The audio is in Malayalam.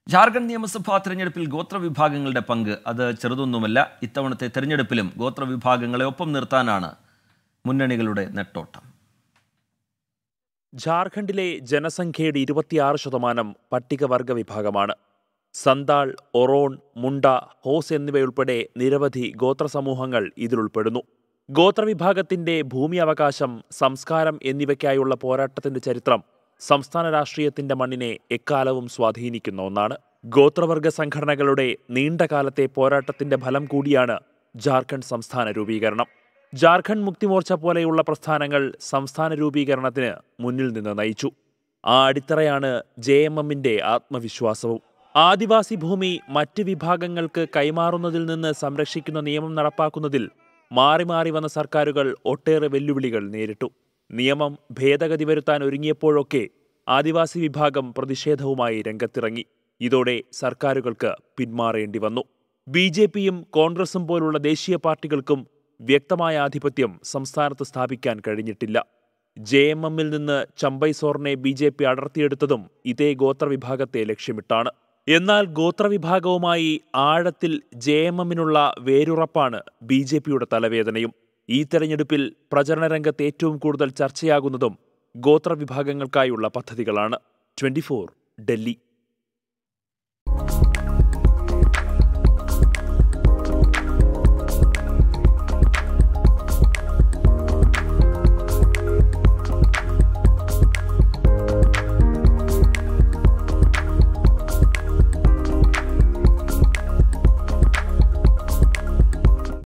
ജാർഖണ്ഡ് നിയമസഭാ തെരഞ്ഞെടുപ്പിൽ ഗോത്രവിഭാഗങ്ങളുടെ പങ്ക് അത് ചെറുതൊന്നുമല്ല ഇത്തവണത്തെ തെരഞ്ഞെടുപ്പിലും ഗോത്രവിഭാഗങ്ങളെ ഒപ്പം നിർത്താനാണ് മുന്നണികളുടെ നെട്ടോട്ടം ജാർഖണ്ഡിലെ ജനസംഖ്യയുടെ ഇരുപത്തിയാറ് ശതമാനം പട്ടികവർഗ വിഭാഗമാണ് സന്താൾ ഒറോൺ മുണ്ട ഹോസ് എന്നിവയുൾപ്പെടെ നിരവധി ഗോത്രസമൂഹങ്ങൾ ഇതിലുൾപ്പെടുന്നു ഗോത്രവിഭാഗത്തിന്റെ ഭൂമി അവകാശം സംസ്കാരം എന്നിവയ്ക്കായുള്ള പോരാട്ടത്തിന്റെ ചരിത്രം സംസ്ഥാന രാഷ്ട്രീയത്തിന്റെ മണ്ണിനെ എക്കാലവും സ്വാധീനിക്കുന്ന ഒന്നാണ് ഗോത്രവർഗ സംഘടനകളുടെ നീണ്ടകാലത്തെ പോരാട്ടത്തിന്റെ ഫലം കൂടിയാണ് ജാർഖണ്ഡ് സംസ്ഥാന രൂപീകരണം ജാർഖണ്ഡ് മുക്തിമോർച്ച പോലെയുള്ള പ്രസ്ഥാനങ്ങൾ സംസ്ഥാന രൂപീകരണത്തിന് മുന്നിൽ നിന്ന് നയിച്ചു ആ അടിത്തറയാണ് ജെ എം എമ്മിന്റെ ആത്മവിശ്വാസവും ആദിവാസി ഭൂമി മറ്റ് വിഭാഗങ്ങൾക്ക് കൈമാറുന്നതിൽ നിന്ന് സംരക്ഷിക്കുന്ന നിയമം നടപ്പാക്കുന്നതിൽ മാറി മാറി വന്ന സർക്കാരുകൾ ഒട്ടേറെ വെല്ലുവിളികൾ നേരിട്ടു നിയമം ഭേദഗതി വരുത്താൻ ഒരുങ്ങിയപ്പോഴൊക്കെ ആദിവാസി വിഭാഗം പ്രതിഷേധവുമായി രംഗത്തിറങ്ങി ഇതോടെ സർക്കാരുകൾക്ക് പിന്മാറേണ്ടി വന്നു ബി ജെ പിയും കോൺഗ്രസും പോലുള്ള ദേശീയ പാർട്ടികൾക്കും വ്യക്തമായ ആധിപത്യം സംസ്ഥാനത്ത് സ്ഥാപിക്കാൻ കഴിഞ്ഞിട്ടില്ല ജെ എം എമ്മിൽ നിന്ന് ചമ്പൈ സോറിനെ ബി ജെ പി അടർത്തിയെടുത്തതും ഇതേ ഗോത്രവിഭാഗത്തെ ലക്ഷ്യമിട്ടാണ് എന്നാൽ ഗോത്രവിഭാഗവുമായി ആഴത്തിൽ ജെ എം എമ്മിനുള്ള വേരുറപ്പാണ് ബി ജെ പിയുടെ തലവേദനയും ഈ തെരഞ്ഞെടുപ്പിൽ പ്രചരണ രംഗത്ത് ഏറ്റവും കൂടുതൽ ചർച്ചയാകുന്നതും ഗോത്രവിഭാഗങ്ങൾക്കായുള്ള പദ്ധതികളാണ് ട്വന്റി ഡൽഹി